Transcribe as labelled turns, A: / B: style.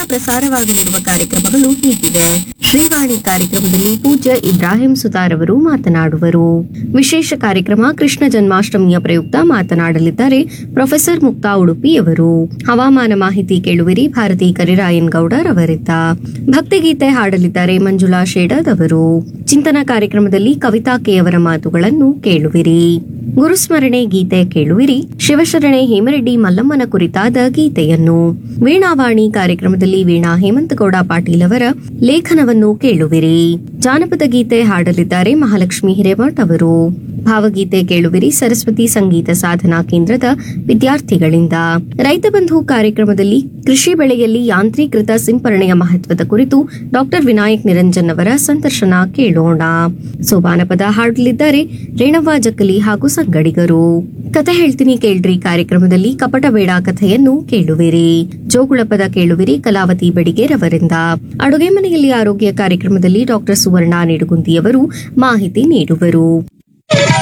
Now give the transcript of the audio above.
A: ಪ್ರಸಾರವಾಗಲಿರುವ ಕಾರ್ಯಕ್ರಮಗಳು ಹೀಗಿವೆ ಶ್ರೀವಾಣಿ ಕಾರ್ಯಕ್ರಮದಲ್ಲಿ ಪೂಜ್ಯ ಇಬ್ರಾಹಿಂ ಸುತಾರವರು ಮಾತನಾಡುವರು ವಿಶೇಷ ಕಾರ್ಯಕ್ರಮ ಕೃಷ್ಣ ಜನ್ಮಾಷ್ಟಮಿಯ ಪ್ರಯುಕ್ತ ಮಾತನಾಡಲಿದ್ದಾರೆ ಪ್ರೊಫೆಸರ್ ಮುಕ್ತಾ ಉಡುಪಿಯವರು ಹವಾಮಾನ ಮಾಹಿತಿ ಕೇಳುವಿರಿ ಭಾರತಿ ಕರಿರಾಯನ್ ಗೌಡರ್ ಅವರಿದ್ದ ಭಕ್ತಿಗೀತೆ ಹಾಡಲಿದ್ದಾರೆ ಮಂಜುಳಾ ಶೇಡದ್ ಅವರು ಚಿಂತನ ಕಾರ್ಯಕ್ರಮದಲ್ಲಿ ಕವಿತಾ ಕೆ ಅವರ ಮಾತುಗಳನ್ನು ಕೇಳುವಿರಿ ಗುರುಸ್ಮರಣೆ ಗೀತೆ ಕೇಳುವಿರಿ ಶಿವಶರಣೆ ಹೇಮರೆಡ್ಡಿ ಮಲ್ಲಮ್ಮನ ಕುರಿತಾದ ಗೀತೆಯನ್ನು ವೀಣಾವಾಣಿ ಕಾರ್ಯಕ್ರಮದಲ್ಲಿ ವೀಣಾ ಹೇಮಂತಗೌಡ ಪಾಟೀಲ್ ಅವರ ಲೇಖನವನ್ನು ಕೇಳುವಿರಿ ಜಾನಪದ ಗೀತೆ ಹಾಡಲಿದ್ದಾರೆ ಮಹಾಲಕ್ಷ್ಮಿ ಹಿರೇಮಠ್ ಅವರು ಭಾವಗೀತೆ ಕೇಳುವಿರಿ ಸರಸ್ವತಿ ಸಂಗೀತ ಸಾಧನಾ ಕೇಂದ್ರದ ವಿದ್ಯಾರ್ಥಿಗಳಿಂದ ರೈತ ಬಂಧು ಕಾರ್ಯಕ್ರಮದಲ್ಲಿ ಕೃಷಿ ಬೆಳೆಯಲ್ಲಿ ಯಾಂತ್ರೀಕೃತ ಸಿಂಪರಣೆಯ ಮಹತ್ವದ ಕುರಿತು ಡಾಕ್ಟರ್ ವಿನಾಯಕ್ ನಿರಂಜನ್ ಅವರ ಸಂದರ್ಶನ ಕೇಳೋಣ ಸೋಪಾನಪದ ಹಾಡಲಿದ್ದಾರೆ ರೇಣವ್ವ ಜಕ್ಕಲಿ ಹಾಗೂ ಸಂಗಡಿಗರು ಕತೆ ಹೇಳ್ತೀನಿ ಕೇಳ್ರಿ ಕಾರ್ಯಕ್ರಮದಲ್ಲಿ ಕಪಟ ಬೇಡ ಕಥೆಯನ್ನು ಕೇಳುವಿರಿ ಜೋಗುಳ ಪದ ಕೇಳುವಿರಿ ಕಲಾವತಿ ಬೆಡಿಗೇರವರಿಂದ ಅಡುಗೆ ಮನೆಯಲ್ಲಿ ಆರೋಗ್ಯ ಕಾರ್ಯಕ್ರಮದಲ್ಲಿ ಡಾಕ್ಟರ್ ಸುವರ್ಣ ನಿಡುಗುಂದಿಯವರು ಮಾಹಿತಿ ನೀಡುವರು